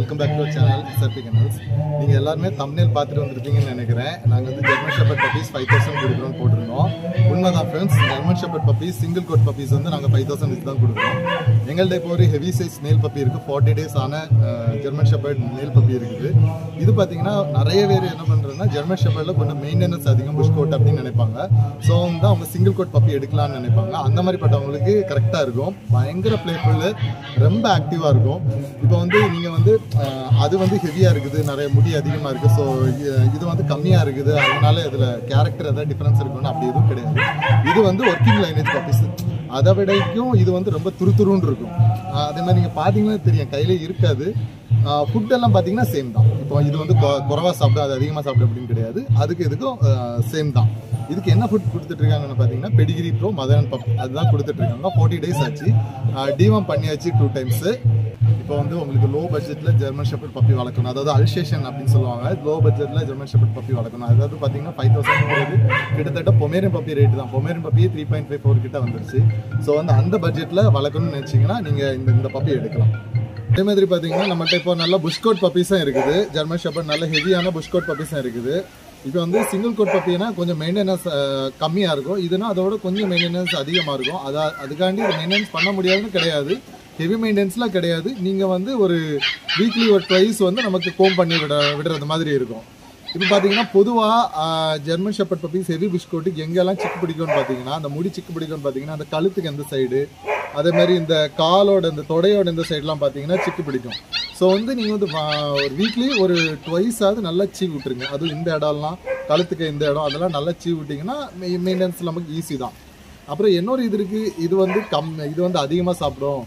welcome back to channel SRP kennels நீங்கள் எல்லாருமே thumbnail பார்த்துட்டு வந்திருப்பீங்கன்னு நினைக்கிறேன் நாங்கள் வந்து German shepherd puppies five thousand கொடுக்குறோம் போட்டிருந்தோம் உண்மைதான் friends German shepherd puppies single coat puppies வந்து நாங்கள் ஃபைவ் தௌசண்ட் தான் கொடுக்குறோம் எங்கள்கிட்ட இப்போ ஒரு ஹெவி சைஸ் மேல் பப்பி இருக்குது ஃபார்ட்டி டேஸ் ஆன ஜெர்மன் ஷெப்பர்ட் மேல் பப்பி இருக்குது இது பார்த்தீங்கன்னா நிறைய பேர் என்ன பண்ணுறதுன்னா ஜெர்மன் ஷெப்பர்டில் கொஞ்சம் மெயின்டெனன்ஸ் அதிகம் புஷ் கோட் அப்படின்னு நினைப்பாங்க ஸோ வந்து அவங்க சிங்கிள் கோட் பப்பி எடுக்கலாம்னு நினைப்பாங்க அந்த மாதிரிப்பட்டவங்களுக்கு கரெக்டாக இருக்கும் பயங்கர பிளேஃபுல்லு ரொம்ப ஆக்டிவாக இருக்கும் இப்போ வந்து நீங்கள் வந்து அஹ், அது வந்து ஹெவியாக இருக்குது நிறைய முடி அதிகமாக இருக்குது ஸோ இது வந்து கம்மியாக இருக்குது அதனால இதில் கேரக்டர் எதாவது டிஃப்ரென்ஸ் இருக்குன்னு அப்படி எதுவும் கிடையாது இது வந்து ஒர்க்கிங் லைனேஜ் பப்பீஸ் அதை விடைக்கும் இது வந்து ரொம்ப துருதுருன்னு இருக்கும் அஹ், அதே மாதிரி நீங்கள் பார்த்தீங்கன்னா தெரியும் கையிலே இருக்காது ஃபுட் எல்லாம் பார்த்தீங்கன்னா சேம் தான் இப்போ இது வந்து கொ- குறைவா சாப்பிடும் அது அதிகமாக சாப்பிடும் அப்படின்னு கிடையாது அதுக்கு இதுக்கும் சேம் தான் இதுக்கு என்ன ஃபுட் கொடுத்துட்டு இருக்காங்கன்னு பார்த்தீங்கன்னா பெடிகிரி ப்ரோ மதன் பப் அதுதான் கொடுத்துட்டு இருக்காங்க ஃபார்ட்டி டேஸ் ஆச்சு டிவாம் பண்ணியாச்சு டூ டைம்ஸு இப்போ வந்து உங்களுக்கு லோ பட்ஜெட்டில் ஜெர்மன் ஷெப்பர்ட் பப்பி வளர்க்கணும் அதாவது அல்சேஷன் அப்படின்னு சொல்லுவாங்க லோ பட்ஜெட்டில் ஜெர்மன் ஷெப்பர்ட் பப்பி வளர்க்கணும் அதாவது பார்த்தீங்கன்னா ஃபைவ் தௌசண்ட் கிட்டத்தட்ட பொமேரியன் பப்பி ரேட் தான் பொமேரியன் பப்பியே த்ரீ பாயிண்ட் ஃபைவ் ஃபோர் கிட்ட வந்துருச்சு ஸோ வந்து அந்த பட்ஜெட்டில் வளர்க்கணும்னு நினச்சிங்கன்னா நீங்கள் இந்த இந்த பப்பி எடுக்கலாம் அதே மாதிரி பார்த்தீங்கன்னா நம்மகிட்ட இப்போ நல்ல புஷ்கோட் பப்பீஸும் இருக்குது ஜெர்மன் ஷெப்பர்ட் நல்ல ஹெவியான புஷ்கோட் பப்பீஸும் இருக்குது இப்போ வந்து சிங்கிள் கோட் பப்பினா கொஞ்சம் மெயின்டெனன்ஸ் கம்மியாக இருக்கும் இதுனா அதோட கொஞ்சம் மெயின்டெனன்ஸ் அதிகமாக இருக்கும் அதா அதுக்காண்டி இது மெயின்டெனன்ஸ் பண்ண முடியாதுன்னு கிடையாது ஹெவி மெயின்டெனன்ஸ்லாம் கிடையாது நீங்கள் வந்து ஒரு வீக்லி ஒரு ட்வைஸ் வந்து நமக்கு கோம் பண்ணி விட விடுறது மாதிரி இருக்கும் இப்போ பார்த்தீங்கன்னா பொதுவாக ஜெர்மன் ஷெப்பர்ட் பப்பீஸ் ஹெவி பிஸ்கோட்டுக்கு எங்கெல்லாம் சிக்கு பிடிக்கும்னு பார்த்தீங்கன்னா அந்த முடி சிக்கு பிடிக்கும்னு பார்த்தீங்கன்னா அந்த கழுத்துக்கு எந்த சைடு அதே மாதிரி இந்த காலோட இந்த தொடையோட இந்த சைட்லாம் பார்த்தீங்கன்னா சிக்கு பிடிக்கும் ஸோ வந்து நீங்கள் வந்து வா- ஒரு வீக்லி ஒரு ட்வைஸாவது நல்லா சீவி விட்டுருங்க அதுவும் இந்த இடம்லாம் கழுத்துக்கு இந்த இடம் அதெல்லாம் நல்லா சீவி விட்டிங்கன்னா மெயின்டெனன்ஸ் நமக்கு ஈஸி தான் அப்புறம் இன்னொரு இது இருக்குது இது வந்து கம் இது வந்து அதிகமாக சாப்பிடும்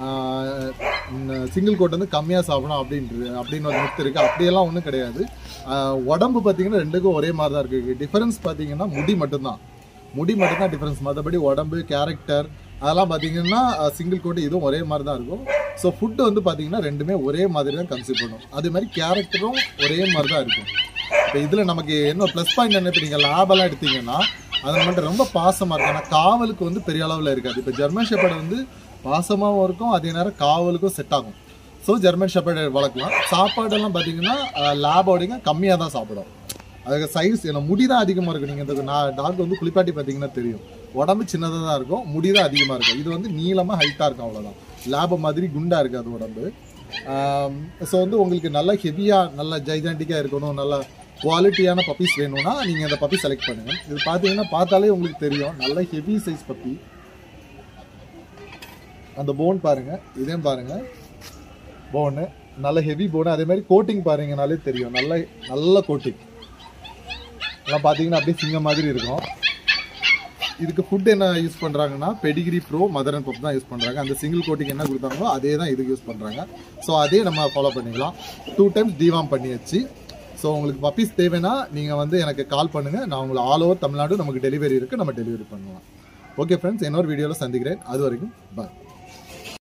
சிங்கிள் கோட் வந்து கம்மியாக சாப்பிடும் அப்படின்றது அப்படின்னு ஒரு மித்து இருக்குது அப்படியெல்லாம் ஒன்றும் கிடையாது ஆஹ் உடம்பு பார்த்தீங்கன்னா ரெண்டுக்கும் ஒரே மாதிரி தான் இருக்குது டிஃபரன்ஸ் பார்த்தீங்கன்னா முடி மட்டும்தான் முடி மட்டும்தான் டிஃபரன்ஸ் மற்றபடி உடம்பு கேரக்டர் அதெல்லாம் பார்த்தீங்கன்னா சிங்கிள் கோட் இதுவும் ஒரே மாதிரி தான் இருக்கும் ஸோ ஃபுட்டு வந்து பார்த்தீங்கன்னா ரெண்டுமே ஒரே மாதிரி தான் கன்சியூம் பண்ணும் அதே மாதிரி கேரக்டரும் ஒரே மாதிரி தான் இருக்கும் இப்போ இதில் நமக்கு என்ன ப்ளஸ் பாயிண்ட் என்ன இப்போ நீங்கள் லேபெல்லாம் எடுத்தீங்கன்னா அது மட்டும் ரொம்ப பாசமாக இருக்கும் ஆனால் காவலுக்கு வந்து பெரிய அளவில் இருக்காது இப்போ ஜெர்மன் ஷெப்பர்ட் வந்து பாசமாகவும் இருக்கும் அதே நேரம் காவலுக்கும் செட் ஆகும் ஸோ ஜெர்மன் ஷெப்பர்ட் வளர்க்கலாம் சாப்பாடெல்லாம் பார்த்தீங்கன்னா லேபோடையும் கம்மியாக தான் சாப்பிடும் அதுக்கு சைஸ் என்ன முடி தான் அதிகமாக இருக்கும் நீங்கள் இந்த நான் டாக் வந்து குளிப்பாட்டி பார்த்தீங்கன்னா தெரியும் உடம்பு சின்னதாக தான் இருக்கும் முடி தான் அதிகமாக இருக்கும் இது வந்து நீளமாக ஹைட்டாக இருக்கும் அவ்வளோதான் லேப மாதிரி குண்டாக இருக்காது உடம்பு ஸோ வந்து உங்களுக்கு நல்ல ஹெவியாக நல்ல ஜைஜாண்டிக்காக இருக்கணும் நல்ல குவாலிட்டியான பப்பீஸ் வேணும்னா நீங்கள் இந்த பப்பி செலக்ட் பண்ணுங்கள் இது பார்த்தீங்கன்னா பார்த்தாலே உங்களுக்கு தெரியும் நல்ல ஹெவி சைஸ் பப்பி அந்த போன் பாருங்க இதையும் பாருங்க போனு நல்ல ஹெவி போனு அதே மாதிரி கோட்டிங் பாருங்கனாலே தெரியும் நல்ல நல்ல கோட்டிங் எல்லாம் பார்த்தீங்கன்னா அப்படியே சிங்கம் மாதிரி இருக்கும் இதுக்கு ஃபுட் என்ன யூஸ் பண்ணுறாங்கன்னா Pedigree pro mother and pup தான் யூஸ் பண்ணுறாங்க அந்த சிங்கிள் கோட்டிங் என்ன கொடுத்தாங்களோ அதே தான் இதுக்கு யூஸ் பண்ணுறாங்க ஸோ அதே நம்ம ஃபாலோ பண்ணிக்கலாம் டூ டைம்ஸ் டிவாம் பண்ணியாச்சு ஸோ உங்களுக்கு பப்பீஸ் தேவைன்னா நீங்கள் வந்து எனக்கு கால் பண்ணுங்கள் நான் உங்களை ஆல் ஓவர் தமிழ்நாடு நமக்கு டெலிவரி இருக்குது நம்ம டெலிவரி பண்ணுவோம் ஓகே ஃப்ரெண்ட்ஸ் இன்னொரு வீடியோவில் சந்திக்கிறேன் அது வரைக்கும் பாய்